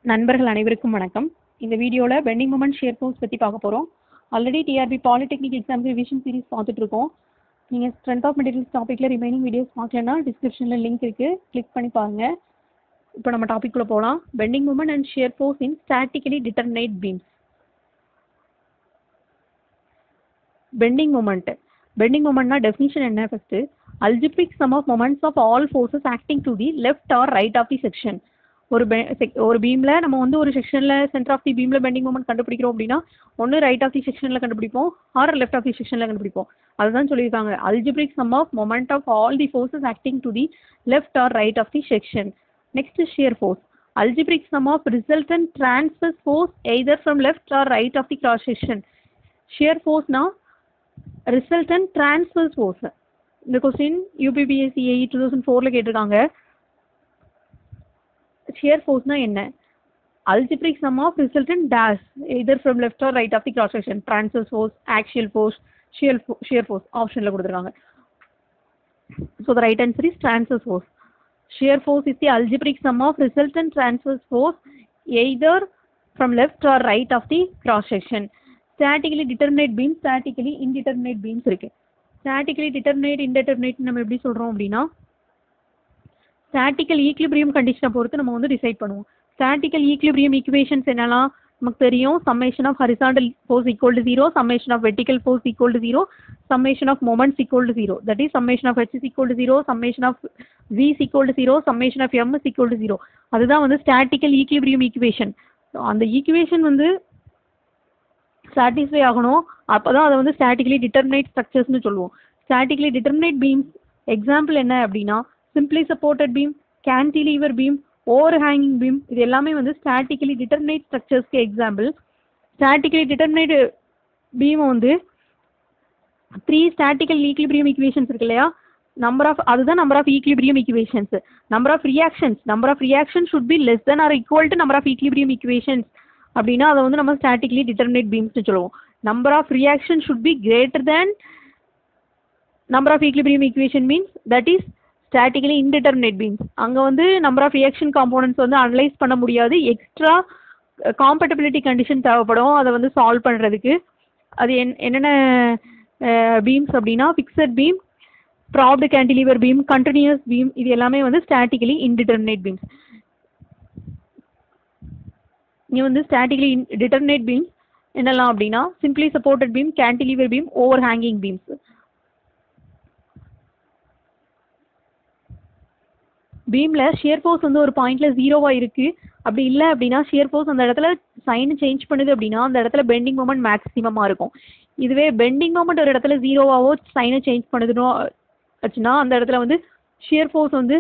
நண்பர்கள் அனைவருக்கும் வணக்கம் இந்த வீடியோவில் பெண்டிங் மூமெண்ட் ஷேர் ஃபோர்ஸ் பற்றி பார்க்க போகிறோம் already TRB polytechnic exam revision series பார்த்துட்டு இருக்கோம் நீங்கள் ஸ்ட்ரென்த் ஆஃப் மெட்டீரியல்ஸ் டாப்பிக்கில் ரிமைனிங் வீடியோஸ் பார்க்கலன்னா டிஸ்கிரிப்ஷனில் லிங்க் இருக்குது கிளிக் பண்ணி பாருங்கள் இப்போ நம்ம டாபிக்குள்ளே போகலாம் bending moment and shear force in statically determinate beams bending moment bending மூமெண்ட்னா டெஃபினிஷன் என்ன first algebraic sum of moments of all forces acting to the left or right of the section ஒரு பெ sec- ஒரு பீமில் நம்ம வந்து ஒரு செக்ஷனில் சென்டர் ஆஃப் தி பீமில் பெண்டிங் மூமெண்ட் கண்டுபிடிக்கிறோம் அப்படின்னா ஒன்று ரைட் ஆஃப் தி செக்ஷனில் கண்டுபிடிப்போம் ஆர் லெஃப்ட் ஆஃப் தி செக்ஷனில் கண்டுபிடிப்போம் அதுதான் சொல்லியிருக்காங்க algebraic sum of moment of all the forces acting to the left or right of the section next shear force algebraic sum of resultant transverse force either from left or right of the cross section shear force now resultant transverse force இந்த question UPPSC AE two thousand ஃபோரில் கேட்டிருக்காங்க shear ஃபோர்ஸ்னா என்ன algebraic sum of resultant dash either from left or right of the cross section transverse force axial force shear fo- shear force ஆப்ஷனில் கொடுத்துருக்காங்க so the right answer is transverse force shear force is the algebraic sum of resultant transverse force either from left or right of the cross section statically determinate beam statically indeterminate beams இருக்கு statically determinate indeterminate நம்ம எப்படி சொல்றோம் அப்படின்னா ஸ்டாட்டிக்கல் equilibrium கண்டிஷனை பொறுத்து நம்ம வந்து decide பண்ணுவோம் ஸ்டாட்டிக்கல் ஈக்லிபிரியம் ஈக்குவேஷன்ஸ் என்னெல்லாம் நமக்கு தெரியும் summation of horizontal force equal to zero summation of vertical force equal to zero summation of moments equal to zero that is summation of H equal to zero summation of V equal to zero summation of M equal to zero அதுதான் வந்து statical equilibrium equation அந்த equation வந்து satisfy ஆகணும் அப்போ தான் அதை வந்து statically determinate ஸ்ட்ரக்சர்ஸ்னு சொல்லுவோம் ஸ்டாட்டிக்கலி டிட்டர்மினேட் பீம்ஸ் எக்ஸாம்பிள் என்ன அப்படின்னா simply supported beam cantilever beam overhanging beam இது எல்லாமே வந்து ஸ்டாட்டிக்கலி டிட்டர்மினேட் ஸ்ட்ரக்சர்ஸ்க்கு எக்ஸாம்பிள் ஸ்டாட்டிக்கலி டிட்டர்மினேட் பீம் வந்து த்ரீ ஸ்டாட்டிக்கல் ஈக்லிபிரியம் ஈக்குவேஷன்ஸ் இருக்கு இல்லையா நம்பர் ஆஃப் அதுதான் number of equilibrium equations number of reactions number of reaction should be less than or equal to number of equilibrium equations அப்படின்னா அதை வந்து நம்ம statically determinate பீம்ஸ்னு சொல்லுவோம் number of reaction should be greater than number of equilibrium equation means that is statically indeterminate beams அங்கே வந்து number of reaction components வந்து analyse பண்ண முடியாது எக்ஸ்ட்ரா காம்பட்டபிலிட்டி கண்டிஷன் தேவைப்படும் அதை வந்து சால்வ் பண்ணுறதுக்கு அது என் என்னென்ன பீம்ஸ் அப்படின்னா fixed beam propped cantilever beam continuous beam இது எல்லாமே வந்து ஸ்டாட்டிக்கலி இன்டிட்டர்மினேட் பீம்ஸ் இங்கே வந்து ஸ்டாட்டிக்கலி டிட்டர்மினேட் பீம்ஸ் என்னெல்லாம் அப்படின்னா simply supported beam cantilever beam overhanging beams பீமில் ஷியர் ஃபோர்ஸ் வந்து ஒரு பாயிண்ட்ல ஜீரோவாக இருக்கு அப்படி இல்லை அப்படின்னா ஷியர் ஃபோர்ஸ் அந்த இடத்துல சைன் சேஞ்ச் பண்ணுது அப்படின்னா அந்த இடத்துல பெண்டிங் மூமெண்ட் மேக்ஸிமமாக இருக்கும் இதுவே பெண்டிங் மூமெண்ட் ஒரு இடத்துல ஜீரோவாவோ சைனை சேஞ்ச் பண்ணுதுனோ ஆச்சுன்னா அந்த இடத்துல வந்து ஷியர் ஃபோர்ஸ் வந்து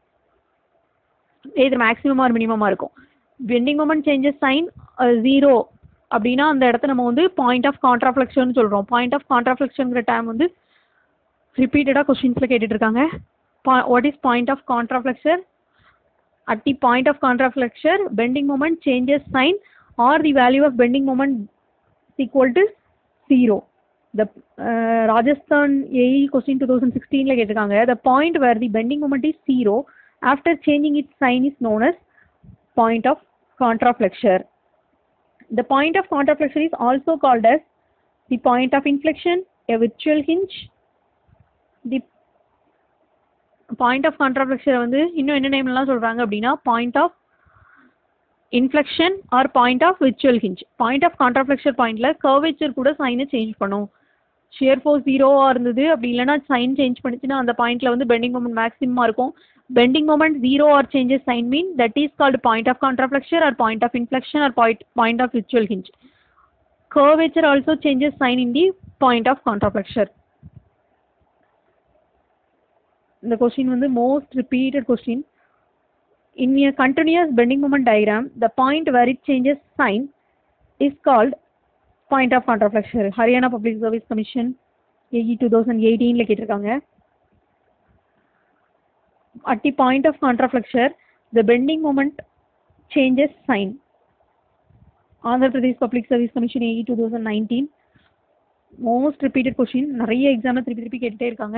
இது மேக்ஸிமமாக ஒரு மினிமமாக இருக்கும் bending moment changes sign zero அப்படின்னா அந்த இடத்த நம்ம வந்து பாயிண்ட் ஆஃப் கான்ட்ராஃப்ளெக்ஷன் சொல்கிறோம் பாயிண்ட் ஆஃப் கான்ட்ராஃப்ளெக்ஷனுங்கிற டைம் வந்து ரிப்பீட்டடாக கொஸ்டின்ஸில் கேட்டுட்டு இருக்காங்க what is point of contraflexure at the point of contraflexure bending moment changes sign or the value of bending moment is equal to zero the uh, rajasthan ae question 2016 ல கேட்டிருக்காங்க the point where the bending moment is zero after changing its sign is known as point of contraflexure the point of contraflexure is also called as the point of inflection a virtual hinge the point of கான்ட்ராஃப்ளெக்சரை வந்து இன்னும் என்ன நேம்லாம் சொல்கிறாங்க அப்படின்னா point of inflection or point of virtual hinge point of contraflexure பாயிண்டில் curvature கூட சைனை சேஞ்ச் பண்ணும் ஷியர் ஃபோர்ஸ் ஜீரோவாக இருந்தது அப்படி இல்லைன்னா சைன் சேஞ்ச் பண்ணிச்சுன்னா அந்த பாயிண்ட்ல வந்து பெண்டிங் மூமெண்ட் மேக்ஸிமமாக இருக்கும் bending moment zero or changes sign mean that is called point of contraflexure or point of inflection or point point of virtual hinge curvature also changes sign in the point of contraflexure இந்த question வந்து most repeated question in a continuous bending moment diagram the point where it changes sign is called point of contraflexure Haryana public service commission AE two thousand எயிட்டீனில் கேட்டிருக்காங்க at the point of contraflexure the bending moment changes sign Andhra Pradesh public service commission AE two thousand nineteen most repeated question நிறைய எக்ஸாமில் திருப்பி திருப்பி கேட்டுட்டே இருக்காங்க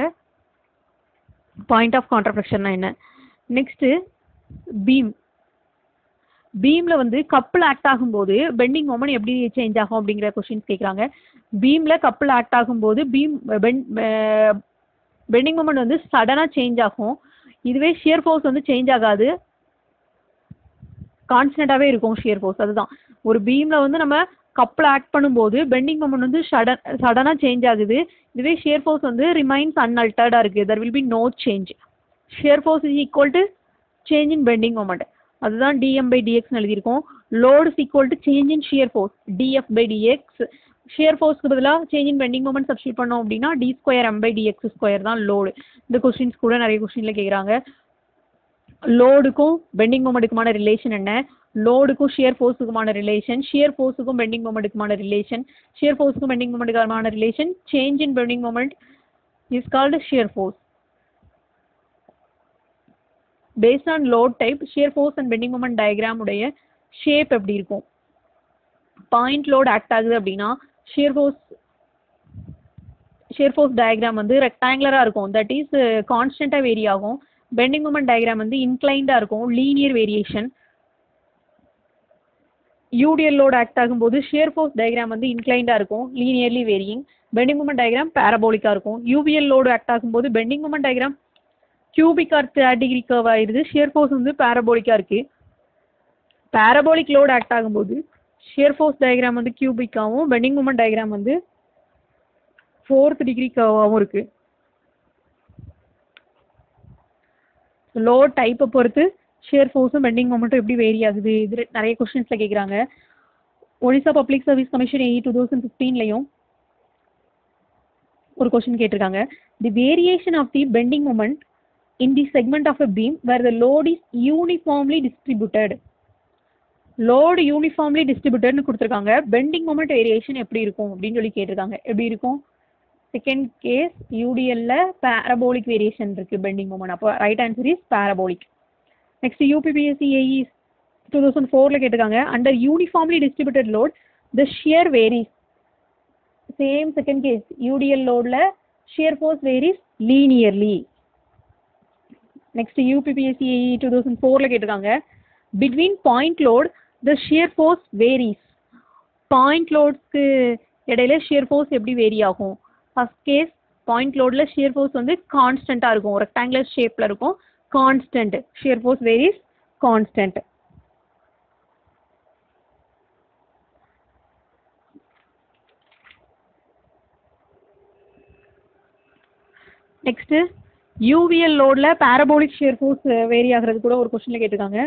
point of கான்ட்ரஃப்ளெக்ஷன்னா என்ன next beam பீமில் வந்து கப்பிள் ஆக்ட் ஆகும்போது பெண்டிங் மொமெண்ட் எப்படி சேஞ்ச் ஆகும் அப்படிங்கிற கொஷின்ஸ் கேட்குறாங்க பீமில் கப்பிள் ஆக்ட் ஆகும்போது பீம் பென் பெண்டிங் மொமெண்ட் வந்து சடனாக சேஞ்ச் ஆகும் இதுவே ஷியர் ஃபோர்ஸ் வந்து சேஞ்ச் ஆகாது கான்ஸ்டண்ட்டாகவே இருக்கும் ஷியர் ஃபோர்ஸ் அதுதான் ஒரு பீமில் வந்து நம்ம கப்பில் ஆக்ட் பண்ணும்போது பெண்டிங் மொமெண்ட் வந்து சடன் சடனாக சேஞ்ச் ஆகுது இதுவே ஷியர் ஃபோர்ஸ் வந்து ரிமைன்ஸ் அன்அல்டர்டாக இருக்குது there will be no change shear force is equal to change in bending moment அதுதான் டிஎம் பை டிஎக்ஸ்னு எழுதியிருக்கோம் load is equal to change in shear force DF by DX shear ஃபோர்ஸ்க்கு பதிலாக change in bending moment substitute பண்ணோம் அப்படின்னா D square M by dx square தான் load இந்த questions கூட நிறைய கொஸ்டினில் கேட்குறாங்க லோடுக்கும் பெண்டிங் மொமெண்ட்டுக்குமான ரிலேஷன் என்ன லோடுக்கும் ஷியர் ஃபோர்ஸுக்குமான ரிலேஷன் ஷியர் ஃபோர்ஸுக்கும் பெண்டிங் மொமெண்ட்டுக்குமான ரிலேஷன் ஷியர் ஃபோர்ஸுக்கும் பெண்டிங் மொமெண்ட்டுக்குமான relation change in bending moment is called shear force based on load type shear force and bending moment diagram உடைய ஷேப் எப்படி இருக்கும் பாயிண்ட் லோட் ஆக்ட் ஆகுது அப்படின்னா shear force shear force diagram வந்து ரெக்டாங்குலராக இருக்கும் தட் இஸ் கான்ஸ்டண்ட்டாக வேரி ஆகும் பெண்டிங் மொமெண்ட் டயக்ராம் வந்து இன்க்ளைண்டாக இருக்கும் linear variation UTL load act ஆகும்போது ஷியர் ஃபோர்ஸ் டயக்ராம் வந்து இன்க்ளைண்டாக இருக்கும் linearly varying bending moment diagram பேரபோலிக்காக இருக்கும் யூபிஎல் லோடு ஆக்ட் ஆகும்போது bending moment diagram cubic or third degree curve ஆயிடுது ஷியர் ஃபோர்ஸ் வந்து பேரபோலிக்காக இருக்குது பேரபோலிக் லோடு ஆக்ட் ஆகும்போது ஷியர் ஃபோர்ஸ் டயக்ராம் வந்து கியூபிக்காகவும் பெண்டிங் மொமெண்ட் டயக்ராம் வந்து ஃபோர்த் டிகிரி கர்வாகவும் இருக்குது லோட் டைப்பை பொறுத்து ஷேர் ஃபோர்ஸும் பெண்டிங் மொமெண்ட்டும் எப்படி வேரி ஆகுது இது நிறைய கொஸ்டின்ஸில் கேட்குறாங்க Odisha public service commission eight two thousand ஃபிஃப்டீன்லையும் ஒரு கொஸ்டின் கேட்டிருக்காங்க the variation of the bending moment in the segment of a beam where the load is uniformly distributed load uniformly டிஸ்ட்ரிபியூட்டட்னு கொடுத்துருக்காங்க பெண்டிங் மொமெண்ட் வேரியேஷன் எப்படி இருக்கும் அப்படின்னு சொல்லி கேட்டிருக்காங்க எப்படி இருக்கும் செகண்ட் கேஸ் யூடிஎல்ல பேரபோலிக் வேரியேஷன் இருக்குது பெண்டிங் மொமெண்ட் அப்போ right answer is parabolic next UPPSC AE two thousand ஃபோரில் கேட்டிருக்காங்க under uniformly distributed load the shear varies same second case UDL லோடில் shear force varies linearly next UPPSC AE two thousand ஃபோரில் கேட்டிருக்காங்க between point load the shear force varies point லோட்ஸ்க்கு இடையில shear force எப்படி vary ஆகும் first case point லோடில் shear force வந்து கான்ஸ்டண்ட்டாக இருக்கும் ரெக்டாங்குலர் ஷேப்பில் இருக்கும் constant shear force varies constant next UVL லோடில் பேரபோலிக் ஷியர் ஃபோர்ஸ் வேரி ஆகிறது கூட ஒரு கொஸ்டினில் கேட்டிருக்காங்க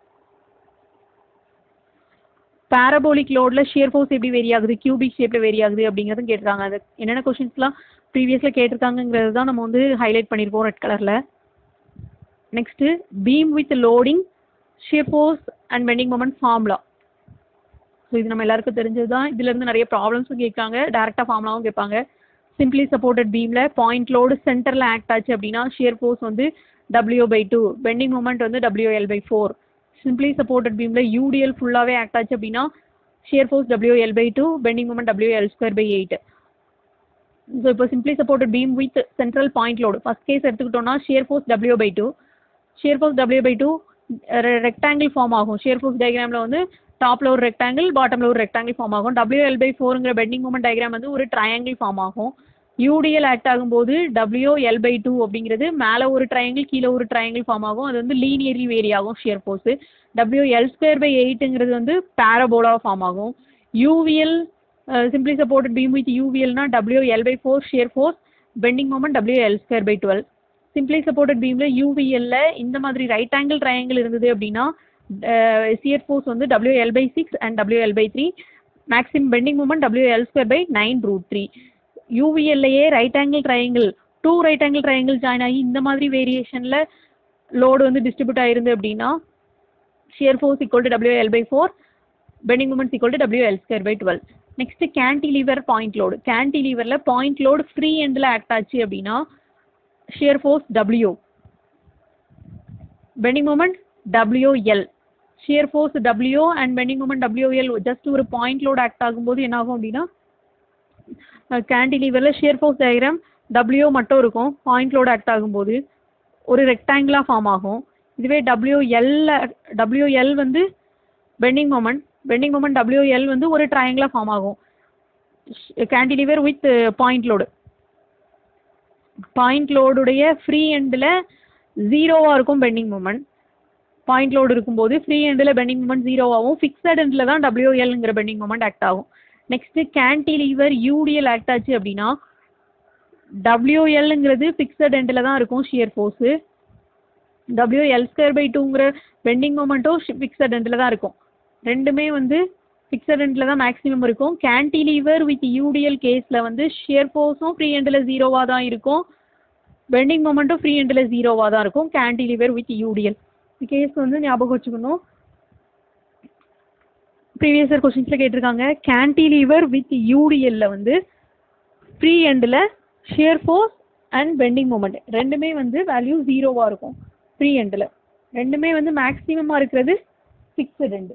பேரபோலிக் லோடில் ஷியர் ஃபோர்ஸ் எப்படி வேரி ஆகுது கியூபிக் ஷேப்பில் வேரி ஆகுது அப்படிங்கிறதும் கேட்டிருக்காங்க அது என்னென்ன கொஷின்ஸ்லாம் ப்ரீவியஸில் கேட்டிருக்காங்கங்கிறது தான் நம்ம வந்து ஹைலைட் பண்ணியிருப்போம் ரெட் கலரில் next beam with loading shear force and bending moment formula so இது நம்ம எல்லாருக்கும் தெரிஞ்சது தான் இதுலேருந்து நிறைய ப்ராப்ளம்ஸும் கேட்காங்க டேரெக்டாக ஃபார்முலாவும் கேட்பாங்க சிம்பிளி சப்போர்ட்டட் பீமில் பாயிண்ட் லோடு சென்டரில் ஆக்ட் ஆச்சு அப்படின்னா ஷியர் ஃபோர்ஸ் வந்து W by two bending moment வந்து WL by four simply supported பீமில் யூடிஎல் ஃபுல்லாகவே ஆக்ட் ஆச்சு அப்படின்னா shear force WL by two bending moment WL square by eight so இப்போ simply supported beam with central point load first case எடுத்துக்கிட்டோம்னா shear force W by two shear force W by two rectangle form ஆகும் shear force டயக்ராமில் வந்து டாப்பில் ஒரு rectangle பாட்டமில் ஒரு rectangle form ஆகும் டபிள்யூஎல் பை ஃபோருங்கிற பெண்டிங் மூமெண்ட் டயக்ராம் வந்து ஒரு ட்ரையாங்கிள் ஃபார்ம் ஆகும் யூடிஎல் ஆக்ட் ஆகும்போது டபிள்யூ எல் பை டூ அப்படிங்கிறது மேலே ஒரு ட்ரையாங்கிள் கீழே ஒரு ட்ரையாங்கிள் ஃபார்ம் ஆகும் அது வந்து லீனியர்லி வேரி ஆகும் shear force W L square by எயிட்டுங்கிறது வந்து பேரபோலா ஃபார்ம் ஆகும் UVL simply supported beam with யூவிஎல்னா W L by four shear force bending moment W L square by twelve simply supported பீமில் யூவிஎல்ல இந்த மாதிரி ரைட் ஆங்கிள் ட்ரையாங்கிள் இருந்தது அப்படின்னா சியர் ஃபோர்ஸ் வந்து W L by six and W L by three maximum bending moment W L square by nine root three யூவிஎல்லையே right angle triangle two right angle triangle join ஆகி இந்த மாதிரி வேரியேஷனில் load வந்து distribute ஆயிருந்து அப்படின்னா shear force equal to W L by four bending moments equal to W L square by twelve next cantilever point load கேன்டிலீவரில் point load free எண்டில் act ஆச்சு அப்படின்னா shear force W bending moment WL shear force W and bending moment WL just ஒரு point load act ஆகும்போது என்ன ஆகும் அப்படின்னா கேன்டிலீவரில் shear force diagram W மட்டும் இருக்கும் பாயிண்ட் லோடு ஆக்ட் ஆகும்போது ஒரு ரெக்டாங்கிளாக ஃபார்ம் ஆகும் இதுவே டபிள்யூஎல் டபிள்யூஎல் வந்து bending moment bending moment WL வந்து ஒரு ட்ரையாங்கிளாக ஃபார்ம் ஆகும் cantilever with point load point லோடுடைய ஃப்ரீ எண்டில் ஜீரோவாக இருக்கும் பெண்டிங் மூமெண்ட் பாயிண்ட் லோடு இருக்கும்போது ஃப்ரீ எண்டில் பெண்டிங் மூமெண்ட் ஜீரோவாகவும் ஃபிக்ஸட் எண்டில் தான் டபிள்யூஎல்ங்கிற பெண்டிங் மூமெண்ட் ஆக்ட் ஆகும் நெக்ஸ்ட்டு கேன்டிலீவர் யூடிஎல் ஆக்ட் ஆச்சு அப்படின்னா டபிள்யூஎல்ங்கிறது ஃபிக்ஸட் எண்டில் தான் இருக்கும் shear force WL square by டூங்கிற பெண்டிங் மூமெண்ட்டும் ஃபிக்ஸட் எண்டில் தான் இருக்கும் ரெண்டுமே வந்து ஃபிக்ஸட் எண்டில் தான் மேக்ஸிமம் இருக்கும் கேன்டிலீவர் வித் யூடிஎல் கேஸில் வந்து ஷியர் ஃபோர்ஸும் ஃப்ரீ எண்டில் ஜீரோவாக தான் இருக்கும் பெண்டிங் மொமெண்ட்டும் ஃப்ரீ எண்டில் ஜீரோவாக தான் இருக்கும் கேன்டிலீவர் வித் யூடிஎல் கேஸ் வந்து ஞாபகம் வச்சுக்கணும் ப்ரீவியஸ் இயர் கொஸ்டின்ஸில் கேட்டிருக்காங்க கேன்டிலீவர் வித் யூடிஎல்ல வந்து ஃப்ரீ எண்டில் shear force and bending moment ரெண்டுமே வந்து வேல்யூ ஜீரோவாக இருக்கும் ஃப்ரீ எண்டில் ரெண்டுமே வந்து மேக்ஸிமமாக இருக்கிறது fixed end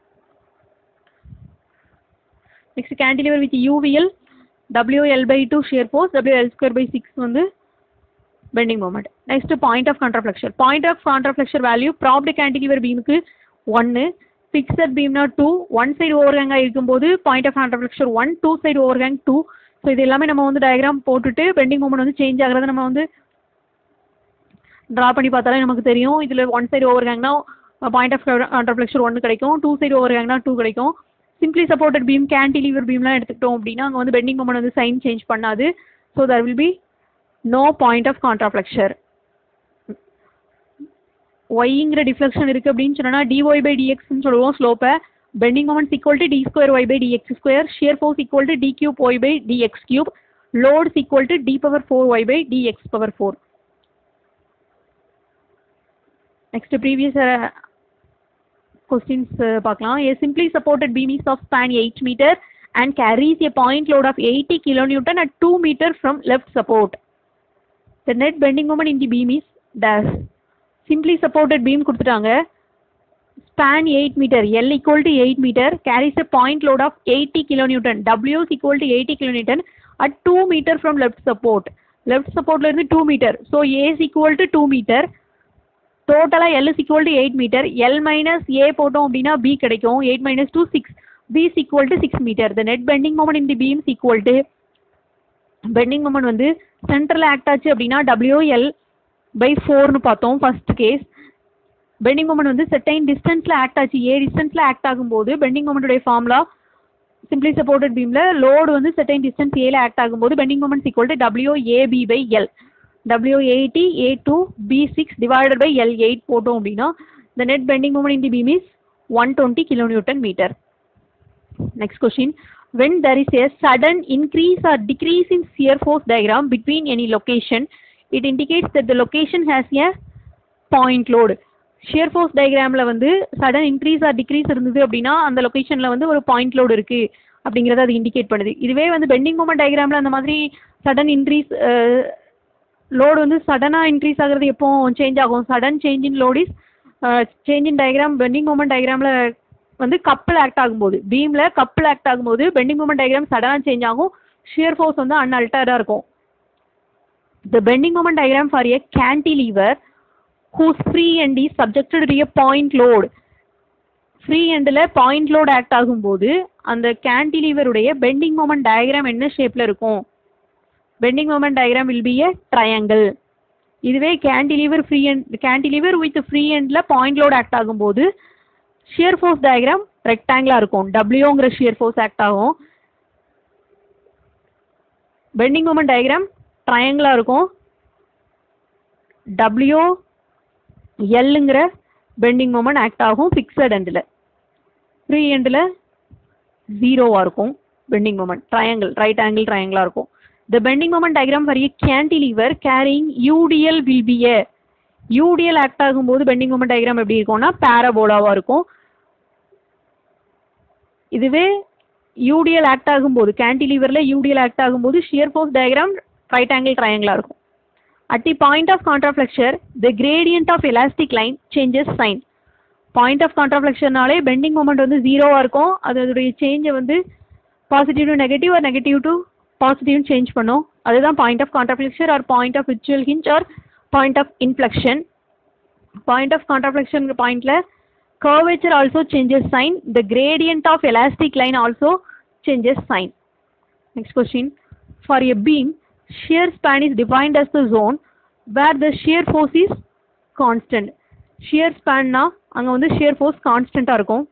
next cantilever with UVL WL by two shear force WL square by six வந்து bending moment next point of contraflexure point of contraflexure value propped cantilever பீமுக்கு ஒன்று ஃபிக்ஸட் பீம்னா டூ ஒன் சைடு ஓவர் ஹேங்காக இருக்கும்போது point of contraflexure one two side overhang two so இது எல்லாமே நம்ம வந்து டயக்ராம் போட்டுட்டு பெண்டிங் மூமெண்ட் வந்து சேஞ்ச் ஆகிறத நம்ம வந்து ட்ரா பண்ணி பார்த்தாலே நமக்கு தெரியும் இதில் ஒன் சைடு ஓவர் ஹேங்னா பாயிண்ட் ஆஃப் கான்ட்ராஃப்ளெக்ஷர் ஒன்று கிடைக்கும் டூ சைடு ஓவர் ஹேங்னா டூ கிடைக்கும் சிம்பிளி சப்போர்ட்டட் பீம் கேன்டிலீவர் பீம்லாம் எடுத்துக்கிட்டோம் அப்படின்னா அங்கே வந்து பெண்டிங் மூமெண்ட் வந்து சைன் சேஞ்ச் பண்ணாது so there will be no point of contraflexure ஒய்ங்கிற டிஃப்ளெக்ஷன் இருக்குது அப்படின்னு சொன்னால் டிஒய் பை டிஎக்ஸ்னு சொல்லுவோம் ஸ்லோப்பை bending moments equal to d square y by dx square shear force equal to d cube y by dx cube loads equal to d power four y by dx power four next previous questions பார்க்கலாம் a simply supported beam is of span eight metre and carries a point load of eighty kilo newton at two metre from left support the net bending moment in the beam is days simply supported beam கொடுத்துட்டாங்க span 8 meter L equal to 8 meter carries a point load of 80 kilonewton W is equal to 80 kilonewton at 2 meter from left support left support ல இருந்து 2 meter so A is equal to 2 meter டோட்டலா L is equal to 8 meter L minus A போட்டோம் அப்படின்னா B கிடைக்கும் 8 minus 2 6 B is equal to 6 meter the net bending moment in the beam is equal to bending moment வந்து சென்டரில் act ஆச்சு அப்படின்னா WL by ஃபோர்னு பார்த்தோம் ஃபர்ஸ்ட் கேஸ் பெண்டிங் மொமெண்ட் வந்து செட்டைன் டிஸ்டன்ஸில் ஆக்ட் ஆச்சு ஏ டிஸ்டன்ஸில் ஆக்ட் ஆகும்போது பெண்டிங் மொமெண்ட்டுடைய ஃபார்முலா சிம்பிளி சப்போர்ட்டட் பீமில் லோடு வந்து செட்டைன் டிஸ்டன்ஸ் ஏல ஆக்ட் ஆகும்போது bending moments equal to W AB by L W eighty a two b six divided by L eight போட்டோம் அப்படின்னா the net bending moment in the beam is 120 kilonewton meter. Next question. When there is a sudden increase or decrease in shear force diagram between any location, it indicates that the location has a point load. shear force diagramல வந்து sudden increase or decrease இருந்தது அப்படின்னா அந்த லொகேஷன்ல வந்து ஒரு point load இருக்கு அப்படிங்கறத அது indicate பண்ணுது இதுவே வந்து பெண்டிங் மூமெண்ட் டயக்ராம்ல அந்த மாதிரி சடன் இன்க்ரீஸ் லோடு வந்து சடனாக இன்க்ரீஸ் ஆகுறது எப்போ சேஞ்ச் ஆகும் sudden change in load is change in diagram bending moment டயக்ராமில் வந்து கப்பிள் ஆக்ட் ஆகும்போது பீமில் கப்பிள் ஆக்ட் ஆகும்போது பெண்டிங் மூமெண்ட் டயக்ராம் சடனாக சேஞ்ச் ஆகும் ஷியர் ஃபோர்ஸ் வந்து அன்அல்டர்டாக இருக்கும் the bending moment diagram for a cantilever whose free end is subjected to a point load free எண்டில் பாயிண்ட் லோட் ஆக்ட் ஆகும்போது அந்த கேன்டிலீவருடைய பெண்டிங் மூமெண்ட் டயக்ராம் என்ன ஷேப்பில் இருக்கும் bending moment diagram will be a triangle இதுவே cantilever free end cantilever with free எண்டில் point load act ஆகும்போது ஷியர் ஃபோர்ஸ் டயக்ராம் ரெக்டாங்கிளாக இருக்கும் டபிள்யூங்கிற ஷியர் ஃபோர்ஸ் ஆக்ட் ஆகும் பெண்டிங் மூமெண்ட் டயக்ராம் ட்ரையாங்கிளாக இருக்கும் டபிள்யூ எல்லுங்கிற பெண்டிங் மூமெண்ட் ஆக்ட் ஆகும் ஃபிக்ஸட் எண்டில் ஃப்ரீ எண்டில் ஜீரோவாக இருக்கும் bending moment triangle right angle ட்ரையாங்கிளாக இருக்கும் the bending moment diagram for a cantilever carrying UDL will be a UDL act ஆகும்போது பெண்டிங் மூமெண்ட் டயக்ராம் எப்படி இருக்கும்னா பேரபோலாவாக இருக்கும் இதுவே யூடிஎல் ஆக்ட் ஆகும்போது கேன்டிலீவரில் யூடிஎல் ஆக்ட் ஆகும்போது shear force diagram right angle ட்ரையாங்கிளாக இருக்கும் At the point of contraflexure, the gradient of elastic line changes sign. Point of கான்ட்ராஃப்ளெக்ஷனாலே பெண்டிங் மூமெண்ட் வந்து ஜீரோவாக இருக்கும் அது அதோடைய சேஞ்சை வந்து positive to negative or negative to பாசிட்டிவ்னு சேஞ்ச் பண்ணும் அதுதான் point of contraflexure or point of விச்சுவல் hinge or point of inflection point of contraflexure பாயிண்டில் curvature also changes sign the gradient of elastic line also changes sign next question for a beam shear span is defined as the zone where the shear force is constant shear span னா அங்க வந்து shear force கான்ஸ்டண்ட்டாக இருக்கும்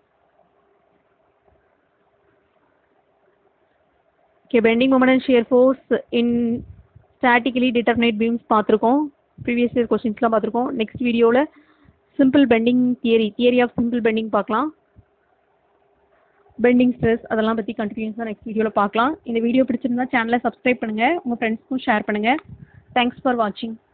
okay bending moment and shear force in statically determinate beams பார்த்துருக்கோம் previous year கொஸ்டின்ஸ்லாம் பார்த்துருக்கோம் next வீடியோவில் simple bending theory theory of simple bending பார்க்கலாம் பெண்டிங் ஸ்ட்ரெஸ் அதெல்லாம் பற்றி கண்டினியூஸாக நெக்ஸ்ட் வீடியோவில் பார்க்கலாம் இந்த வீடியோ பிடிச்சிருந்தா சேனலை சப்ஸ்கிரைப் பண்ணுங்கள் உங்கள் ஃப்ரெண்ட்ஸ்க்கும் ஷேர் பண்ணுங்கள் தேங்க்ஸ் ஃபார் வாட்சிங்